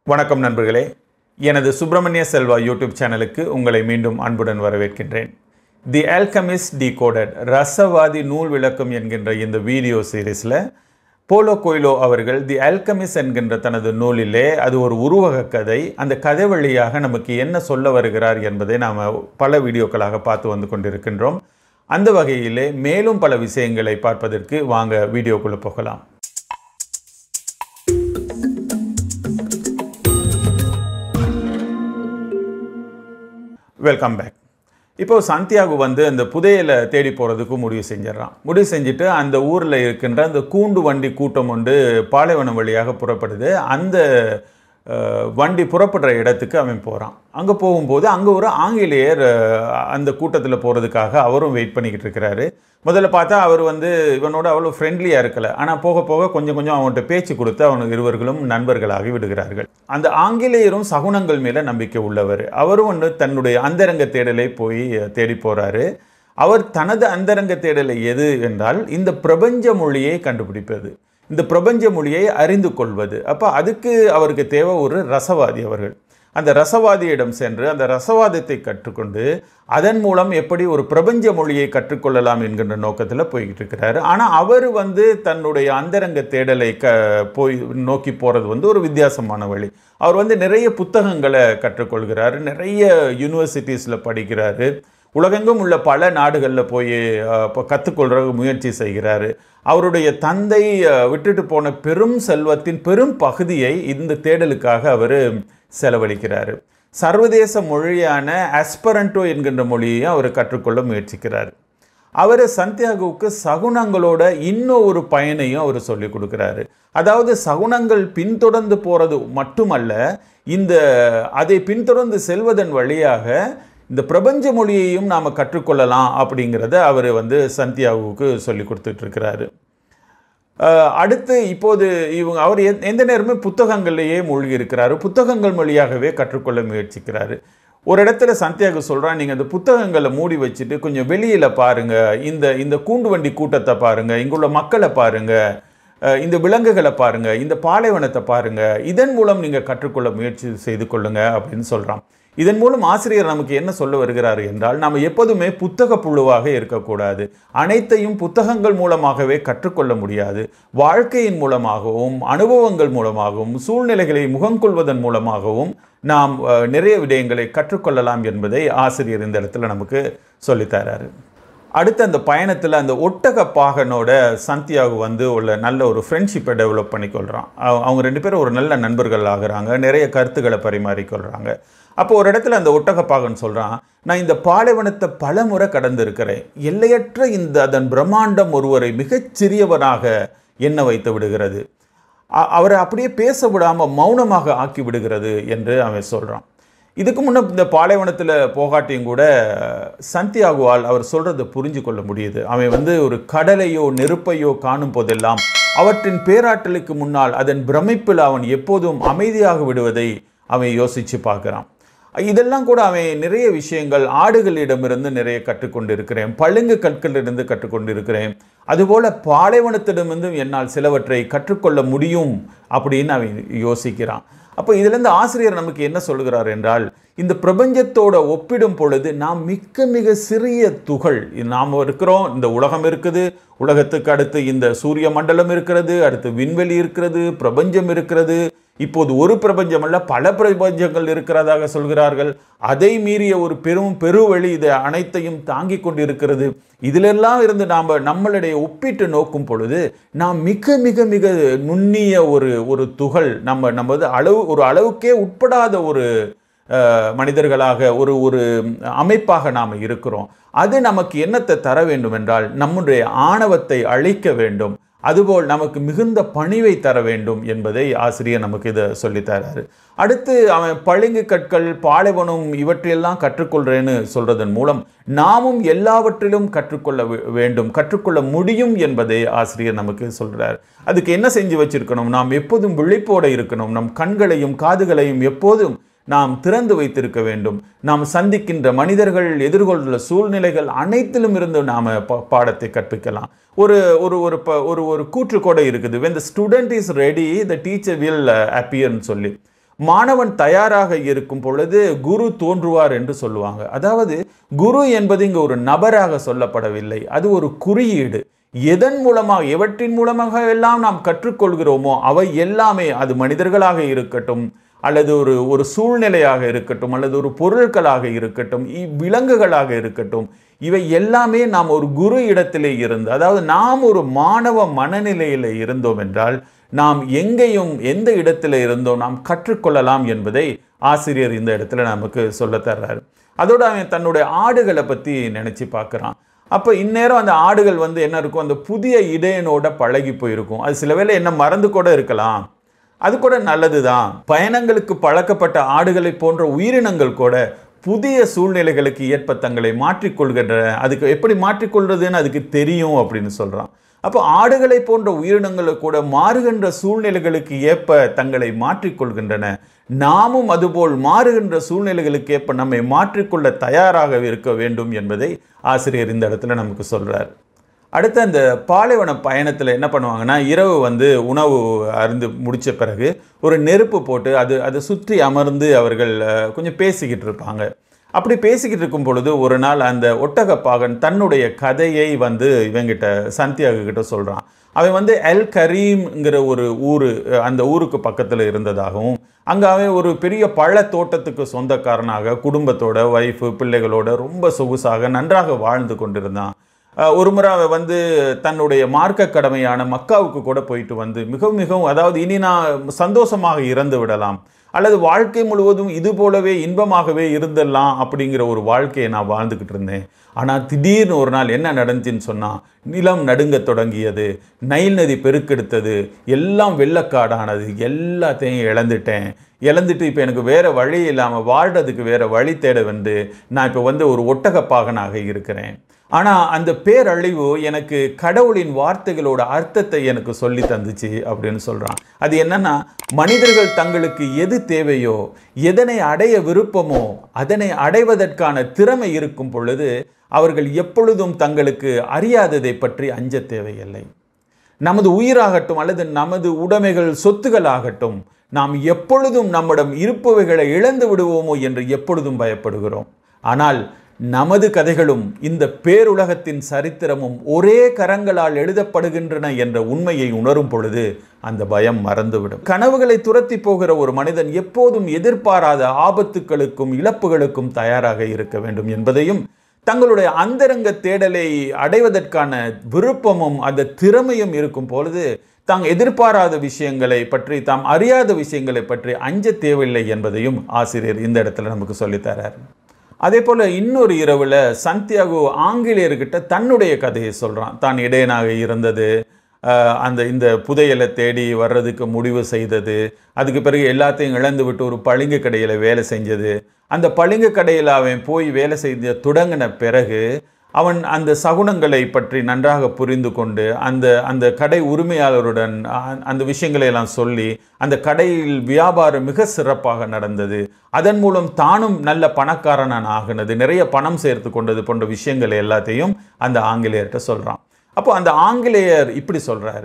வணக்கம் நண்பர்களே எனது சுப்பிரமணிய செல்வா யூடியூப் சேனலுக்கு உங்களை மீண்டும் அன்புடன் வரவேற்கின்றேன் தி ஆல்கமிஸ் டிகோடட் ரசவாதி நூல் விளக்கம் என்கின்ற இந்த வீடியோ சீரீஸில் போலோ கோயிலோ அவர்கள் தி ஆல்கமிஸ் என்கின்ற தனது நூலிலே அது ஒரு உருவக கதை அந்த கதை வழியாக நமக்கு என்ன சொல்ல வருகிறார் என்பதை நாம் பல வீடியோக்களாக பார்த்து வந்து கொண்டிருக்கின்றோம் அந்த வகையிலே மேலும் பல விஷயங்களை பார்ப்பதற்கு வாங்க வீடியோக்குள்ளே போகலாம் வெல்கம் பேக் இப்போ சந்தியாகு வந்து அந்த புதையலை தேடி போகிறதுக்கு முடிவு செஞ்சிடறான் முடிவு செஞ்சுட்டு அந்த ஊரில் இருக்கின்ற அந்த கூண்டு வண்டி கூட்டம் ஒன்று பாலைவனம் வழியாக புறப்படுது அந்த அஹ், வண்டி புறப்படுற இடத்துக்கு அவன் போகிறான் அங்கே போகும்போது அங்கே ஒரு ஆங்கிலேயர் அஹ், அந்த கூட்டத்தில் போகிறதுக்காக அவரும் வெயிட் பண்ணிக்கிட்டு இருக்கிறாரு முதல்ல பார்த்தா அவர் வந்து இவனோட அவ்வளோ ஃப்ரெண்ட்லியாக இருக்கலை ஆனால் போக போக கொஞ்சம் கொஞ்சம் அவன்கிட்ட பேச்சு கொடுத்து அவனுக்கு இருவர்களும் நண்பர்களாகி விடுகிறார்கள் அந்த ஆங்கிலேயரும் சகுனங்கள் மேலே நம்பிக்கை உள்ளவர் அவரும் ஒன்று தன்னுடைய அந்தரங்க தேடலை போய் தேடி போகிறாரு அவர் தனது அந்தரங்க தேடலை எது என்றால் இந்த பிரபஞ்ச மொழியை கண்டுபிடிப்பது இந்த பிரபஞ்ச மொழியை அறிந்து கொள்வது அப்போ அதுக்கு அவருக்கு தேவை ஒரு ரசவாதி அவர்கள் அந்த ரசவாதியிடம் சென்று அந்த ரசவாதத்தை கற்றுக்கொண்டு அதன் மூலம் எப்படி ஒரு பிரபஞ்ச மொழியை கற்றுக்கொள்ளலாம் என்கின்ற நோக்கத்தில் போய்கிட்டு இருக்கிறாரு ஆனால் அவர் வந்து தன்னுடைய அந்தரங்க தேடலை க போய் நோக்கி போகிறது வந்து ஒரு வித்தியாசமான வழி அவர் வந்து நிறைய புத்தகங்களை கற்றுக்கொள்கிறாரு நிறைய யூனிவர்சிட்டிஸில் படிக்கிறாரு உலகெங்கும் உள்ள பல நாடுகளில் போய் அஹ், இப்போ கற்றுக்கொள்கிற முயற்சி செய்கிறாரு அவருடைய தந்தை அஹ், விட்டுட்டு போன பெரும் செல்வத்தின் பெரும் பகுதியை இந்த தேடலுக்காக அவர் செலவழிக்கிறாரு சர்வதேச மொழியான ஆஸ்பரண்டோ என்கின்ற மொழியையும் அவர் கற்றுக்கொள்ள முயற்சிக்கிறார் அவர் சந்தியாகுவுக்கு சகுனங்களோட இன்னும் ஒரு பயனையும் அவர் சொல்லி கொடுக்குறாரு அதாவது சகுனங்கள் பின்தொடர்ந்து போகிறது மட்டுமல்ல இந்த அதை பின்தொடர்ந்து செல்வதன் வழியாக இந்த பிரபஞ்ச மொழியையும் நாம் கற்றுக்கொள்ளலாம் அப்படிங்கிறத அவர் வந்து சந்தியாகுவுக்கு சொல்லி கொடுத்துட்டு இருக்கிறாரு அஹ் அடுத்து இப்போது இவங்க அவர் எந்த- எந்த நேரமும் புத்தகங்கள்லேயே மூழ்கி இருக்கிறாரு புத்தகங்கள் வழியாகவே கற்றுக்கொள்ள முயற்சிக்கிறாரு ஒரு இடத்துல சந்தியாகு சொல்கிறான் நீங்கள் அந்த புத்தகங்களை மூடி வச்சுட்டு கொஞ்சம் வெளியில் பாருங்கள் இந்த இந்த கூண்டு வண்டி கூட்டத்தை பாருங்கள் இங்குள்ள மக்களை பாருங்கள் அஹ் இந்த விலங்குகளை பாருங்கள் இந்த பாலைவனத்தை பாருங்கள் இதன் மூலம் நீங்கள் கற்றுக்கொள்ள முயற்சி செய்து கொள்ளுங்க அப்படின்னு சொல்கிறான் இதன் மூலம் ஆசிரியர் நமக்கு என்ன சொல்ல வருகிறார் என்றால் நாம் எப்போதுமே புத்தக புழுவாக இருக்கக்கூடாது அனைத்தையும் புத்தகங்கள் மூலமாகவே கற்றுக்கொள்ள முடியாது வாழ்க்கையின் மூலமாகவும் அனுபவங்கள் மூலமாகவும் சூழ்நிலைகளை முகங்கொள்வதன் மூலமாகவும் நாம் அஹ், நிறைய விடயங்களை கற்றுக்கொள்ளலாம் என்பதை ஆசிரியர் இந்த இடத்துல நமக்கு சொல்லித்தராரு அடுத்து அந்த பயணத்தில் அந்த ஒட்டக பாகனோட சந்தியாகு வந்து உள்ள நல்ல ஒரு ஃப்ரெண்ட்ஷிப்பை டெவலப் பண்ணிக்கொள்கிறான் அவ- அவங்க ரெண்டு பேரும் ஒரு நல்ல நண்பர்கள் ஆகுறாங்க நிறைய கருத்துக்களை பரிமாறிக்கொள்கிறாங்க அப்போ ஒரு இடத்துல அந்த ஒட்டக பாகன் சொல்கிறான் நான் இந்த பாலைவனத்தை பல முறை கடந்திருக்கிறேன் எல்லையற்ற இந்த அதன் பிரம்மாண்டம் ஒருவரை மிகச் சிறியவனாக எண்ண வைத்து விடுகிறது அ- அவரை அப்படியே பேச விடாமல் மௌனமாக ஆக்கி விடுகிறது என்று அவன் சொல்கிறான் இதுக்கு முன்ன இந்த பாலைவனத்தில் போகாட்டியும் கூட சந்தியாகுவால் அவர் சொல்கிறத புரிஞ்சு கொள்ள முடியுது அவன் வந்து ஒரு கடலையோ நெருப்பையோ காணும் போதெல்லாம் அவற்றின் பேராற்றலுக்கு முன்னால் அதன் பிரமிப்பில் அவன் எப்போதும் அமைதியாக விடுவதை அவன் யோசித்து பார்க்குறான் இதெல்லாம் கூட அவன் நிறைய விஷயங்கள் ஆடுகளிடமிருந்து நிறைய கற்றுக்கொண்டிருக்கிறேன் பழுங்கு கற்களிலிருந்து கற்றுக்கொண்டிருக்கிறேன் அதுபோல பாலைவனத்திடமிருந்தும் என்னால் சிலவற்றை கற்றுக்கொள்ள முடியும் அப்படின்னு அவன் யோசிக்கிறான் அப்போ இதிலிருந்து ஆசிரியர் நமக்கு என்ன சொல்கிறார் என்றால் இந்த பிரபஞ்சத்தோட ஒப்பிடும் பொழுது நாம் மிக்க மிக சிறிய துகள் நாம் இருக்கிறோம் இந்த உலகம் இருக்குது உலகத்துக்கு அடுத்து இந்த சூரிய மண்டலம் இருக்கிறது அடுத்து விண்வெளி இருக்கிறது பிரபஞ்சம் இருக்கிறது இப்போது ஒரு பிரபஞ்சம் அல்ல பல பிரபஞ்சங்கள் இருக்கிறதாக சொல்கிறார்கள் அதை மீறிய ஒரு பெரும் பெருவெளி இது அனைத்தையும் தாங்கி கொண்டிருக்கிறது இதிலெல்லாம் இருந்து நாம் நம்மளுடைய ஒப்பிட்டு நோக்கும் பொழுது நாம் மிக மிக மிக நுண்ணிய ஒரு ஒரு துகள் நம்ம நமது அளவு ஒரு அளவுக்கே உட்படாத ஒரு அஹ், மனிதர்களாக ஒரு ஒரு அமைப்பாக நாம் இருக்கிறோம் அது நமக்கு என்னத்தை தர வேண்டும் என்றால் நம்முடைய ஆணவத்தை அழிக்க வேண்டும் அதுபோல் நமக்கு மிகுந்த பணிவை தர வேண்டும் என்பதை ஆசிரியர் நமக்கு இதை சொல்லித் தராரு அடுத்து அவன் பளிங்கு கற்கள் பாலைவனம் இவற்றையெல்லாம் கற்றுக்கொள்றேன்னு சொல்றதன் மூலம் நாமும் எல்லாவற்றிலும் கற்றுக்கொள்ள வே- வேண்டும் கற்றுக்கொள்ள முடியும் என்பதை ஆசிரியர் நமக்கு சொல்றார் அதுக்கு என்ன செஞ்சு வச்சிருக்கணும் நாம் எப்போதும் விழிப்போட இருக்கணும் நம் கண்களையும் காதுகளையும் எப்போதும் நாம் திறந்து வைத்திருக்க வேண்டும் நாம் சந்திக்கின்ற மனிதர்கள் எதிர்கொள்கிற சூழ்நிலைகள் அனைத்திலும் இருந்து நாம் பாடத்தை கற்பிக்கலாம் ஒரு ஒரு ஒரு ப ஒரு ஒரு கூற்று கூட இருக்குது when the student is ready the teacher will uh, appear ன்னு சொல்லி மாணவன் தயாராக இருக்கும் பொழுது குரு தோன்றுவார் என்று சொல்லுவாங்க அதாவது குரு என்பது இங்கு ஒரு நபராக சொல்லப்படவில்லை அது ஒரு குறியீடு எதன் மூலமாக எவற்றின் மூலமாக எல்லாம் நாம் கற்றுக்கொள்கிறோமோ அவை எல்லாமே அது மனிதர்களாக இருக்கட்டும் அல்லது ஒரு ஒரு சூழ்நிலையாக இருக்கட்டும் அல்லது ஒரு பொருட்களாக இருக்கட்டும் விலங்குகளாக இருக்கட்டும் இவை எல்லாமே நாம் ஒரு குரு இடத்திலே இருந்து அதாவது நாம் ஒரு மாணவ மனநிலையில் இருந்தோம் என்றால் நாம் எங்கேயும் எந்த இடத்துல இருந்தோம் நாம் கற்றுக்கொள்ளலாம் என்பதை ஆசிரியர் இந்த இடத்துல நமக்கு சொல்ல தர்றாரு அதோட அவன் தன்னுடைய ஆடுகளை பற்றி நினச்சி பார்க்குறான் அப்போ இந்நேரம் அந்த ஆடுகள் வந்து என்ன இருக்கும் அந்த புதிய இடையனோட பழகி போயிருக்கும் அது சில வேளை என்ன மறந்து கூட இருக்கலாம் அது கூட நல்லது தான் பயணங்களுக்கு பழக்கப்பட்ட ஆடுகளை போன்ற உயிரினங்கள் கூட புதிய சூழ்நிலைகளுக்கு ஏற்ப தங்களை மாற்றிக்கொள்கின்றன அதுக்கு எப்படி மாற்றிக்கொள்றதுன்னு அதுக்கு தெரியும் அப்படின்னு சொல்கிறான் அப்போ ஆடுகளை போன்ற உயிரினங்களை கூட மாறுகின்ற சூழ்நிலைகளுக்கு ஏற்ப தங்களை மாற்றிக்கொள்கின்றன நாமும் அதுபோல் மாறுகின்ற சூழ்நிலைகளுக்கு ஏற்ப நம்மை மாற்றிக்கொள்ள தயாராக இருக்க வேண்டும் என்பதை ஆசிரியர் இந்த இடத்துல நமக்கு சொல்றார் அடுத்து அந்த பாலைவன பயணத்தில் என்ன பண்ணுவாங்கன்னா இரவு வந்து உணவு அருந்து முடித்த பிறகு ஒரு நெருப்பு போட்டு அது அதை சுற்றி அமர்ந்து அவர்கள் கொஞ்சம் பேசிக்கிட்டு இருப்பாங்க அப்படி பேசிக்கிட்டு இருக்கும் பொழுது ஒரு நாள் அந்த ஒட்டகப்பாகன் தன்னுடைய கதையை வந்து இவங்கிட்ட சந்தியாகு கிட்ட சொல்கிறான் அவன் வந்து எல் கரீம்ங்கிற ஒரு ஊர் அந்த ஊருக்கு பக்கத்தில் இருந்ததாகவும் அங்கே அவன் ஒரு பெரிய பழ தோட்டத்துக்கு சொந்தக்காரனாக குடும்பத்தோட ஒய்ஃபு பிள்ளைகளோட ரொம்ப சொகுசாக நன்றாக வாழ்ந்து கொண்டிருந்தான் ஒரு முறை அவன் வந்து தன்னுடைய மார்க்க கடமையான மக்காவுக்கு கூட போயிட்டு வந்து மிகவும் மிகவும் அதாவது இனி நான் சந்தோஷமாக இறந்து விடலாம் அல்லது வாழ்க்கை முழுவதும் இது போலவே இன்பமாகவே இருந்துடலாம் அப்படிங்கிற ஒரு வாழ்க்கையை நான் வாழ்ந்துக்கிட்டு இருந்தேன் ஆனால் திடீர்னு ஒரு நாள் என்ன நடந்துச்சுன்னு சொன்னால் நிலம் நடுங்க தொடங்கியது நைல் நதி பெருக்கெடுத்தது எல்லாம் வெள்ளக்காடானது எல்லாத்தையும் இழந்துட்டேன் இழந்துட்டு இப்போ எனக்கு வேறு வழி இல்லாமல் வாழ்கிறதுக்கு வேறு வழி தேட வந்து நான் இப்போ வந்து ஒரு ஒட்டகப்பாகனாக இருக்கிறேன் ஆனால் அந்த பேரழிவு எனக்கு கடவுளின் வார்த்தைகளோட அர்த்தத்தை எனக்கு சொல்லி தந்துச்சு அப்படின்னு சொல்கிறான் அது என்னன்னா மனிதர்கள் தங்களுக்கு எது தேவையோ எதனை அடைய விருப்பமோ அதனை அடைவதற்கான திறமை இருக்கும் பொழுது அவர்கள் எப்பொழுதும் தங்களுக்கு அறியாததை பற்றி அஞ்ச தேவையில்லை நமது உயிராகட்டும் அல்லது நமது உடைமைகள் சொத்துகள் ஆகட்டும் நாம் எப்பொழுதும் நம்மிடம் இருப்பவைகளை இழந்து விடுவோமோ என்று எப்பொழுதும் பயப்படுகிறோம் ஆனால் நமது கதைகளும் இந்த பேருலகத்தின் சரித்திரமும் ஒரே கரங்களால் எழுதப்படுகின்றன என்ற உண்மையை உணரும் பொழுது அந்த பயம் மறந்துவிடும் கனவுகளை துரத்தி போகிற ஒரு மனிதன் எப்போதும் எதிர்பாராத ஆபத்துக்களுக்கும் இழப்புகளுக்கும் தயாராக இருக்க வேண்டும் என்பதையும் தங்களுடைய அந்தரங்க தேடலை அடைவதற்கான விருப்பமும் அந்த திறமையும் இருக்கும் பொழுது தாம் எதிர்பாராத விஷயங்களை பற்றி தாம் அறியாத விஷயங்களை பற்றி அஞ்ச தேவையில்லை என்பதையும் ஆசிரியர் இந்த இடத்துல நமக்கு சொல்லித்தரார் அதே போல் இன்னொரு இரவில் சந்தியாகோ ஆங்கிலேயர்கிட்ட தன்னுடைய கதையை சொல்கிறான் தான் இடையனாக இருந்தது அந்த இந்த புதையலை தேடி வர்றதுக்கு முடிவு செய்தது அதுக்கு பிறகு எல்லாத்தையும் இழந்து விட்டு ஒரு பளிங்கு கடையில் வேலை செஞ்சது அந்த பளிங்கு கடையில் அவன் போய் வேலை செய்த தொடங்கின பிறகு அவன் அந்த சகுனங்களை பற்றி நன்றாக புரிந்து கொண்டு அந்த அந்த கடை உரிமையாளருடன் அந்த விஷயங்களை எல்லாம் சொல்லி அந்த கடையில் வியாபாரம் மிக சிறப்பாக நடந்தது அதன் மூலம் தானும் நல்ல பணக்காரனான் ஆகினது நிறைய பணம் சேர்த்து கொண்டது போன்ற விஷயங்களை எல்லாத்தையும் அந்த ஆங்கிலேயர்கிட்ட சொல்கிறான் அப்போ அந்த ஆங்கிலேயர் இப்படி சொல்கிறாரு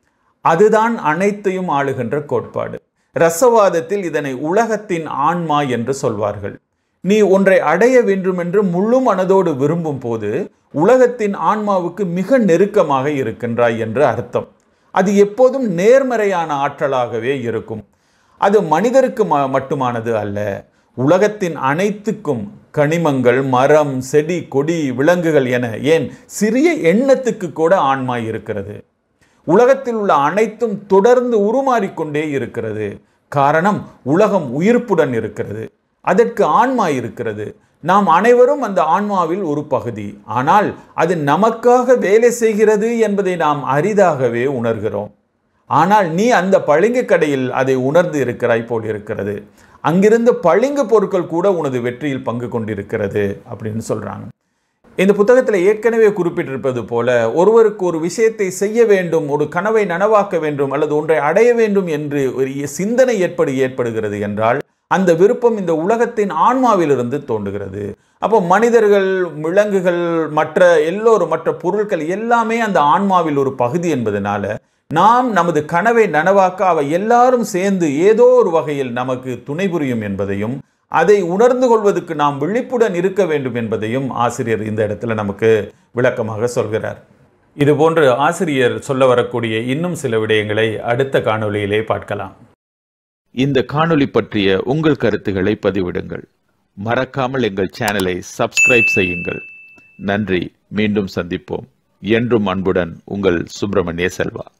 அதுதான் அனைத்தையும் ஆளுகின்ற கோட்பாடு ரசவாதத்தில் இதனை உலகத்தின் ஆன்மா என்று சொல்வார்கள் நீ ஒன்றை அடைய வேண்டும் என்று முழு மனதோடு விரும்பும் போது உலகத்தின் ஆன்மாவுக்கு மிக நெருக்கமாக இருக்கின்றாய் என்று அர்த்தம் அது எப்போதும் நேர்மறையான ஆற்றலாகவே இருக்கும் அது மனிதருக்கு ம மட்டுமானது அல்ல உலகத்தின் அனைத்துக்கும் கனிமங்கள் மரம் செடி கொடி விலங்குகள் என ஏன் சிறிய எண்ணத்துக்கு கூட ஆன்மா இருக்கிறது உலகத்தில் உள்ள அனைத்தும் தொடர்ந்து உருமாறிக்கொண்டே இருக்கிறது காரணம் உலகம் உயிர்ப்புடன் இருக்கிறது அதற்கு ஆன்மா இருக்கிறது நாம் அனைவரும் அந்த ஆன்மாவில் ஒரு பகுதி ஆனால் அது நமக்காக வேலை செய்கிறது என்பதை நாம் அரிதாகவே உணர்கிறோம் ஆனால் நீ அந்த பளிங்கு கடையில் அதை உணர்ந்து இருக்கிறாய் போல் இருக்கிறது அங்கிருந்த பளிங்கு பொருட்கள் கூட உனது வெற்றியில் பங்கு கொண்டிருக்கிறது அப்படின்னு சொல்றாங்க இந்த புத்தகத்தில் ஏற்கனவே குறிப்பிட்டிருப்பது போல ஒருவருக்கு ஒரு விஷயத்தை செய்ய வேண்டும் ஒரு கனவை நனவாக்க வேண்டும் அல்லது ஒன்றை அடைய வேண்டும் என்று ஒரு சிந்தனை ஏற்படு ஏற்படுகிறது என்றால் அந்த விருப்பம் இந்த உலகத்தின் ஆன்மாவிலிருந்து தோன்றுகிறது அப்போ மனிதர்கள் விலங்குகள் மற்ற எல்லோரும் மற்ற பொருட்கள் எல்லாமே அந்த ஆன்மாவில் ஒரு பகுதி என்பதனால நாம் நமது கனவை நனவாக்க அவை எல்லாரும் சேர்ந்து ஏதோ ஒரு வகையில் நமக்கு துணை புரியும் என்பதையும் அதை உணர்ந்து கொள்வதற்கு நாம் விழிப்புடன் இருக்க வேண்டும் என்பதையும் ஆசிரியர் இந்த இடத்துல நமக்கு விளக்கமாக சொல்கிறார் இதுபோன்று ஆசிரியர் சொல்ல வரக்கூடிய இன்னும் சில விடயங்களை அடுத்த காணொளியிலே பார்க்கலாம் இந்த காணொளி பற்றிய உங்கள் கருத்துக்களை பதிவிடுங்கள் மறக்காமல் எங்கள் சேனலை சப்ஸ்கிரைப் செய்யுங்கள் நன்றி மீண்டும் சந்திப்போம் என்றும் அன்புடன் உங்கள் சுப்பிரமணிய செல்வா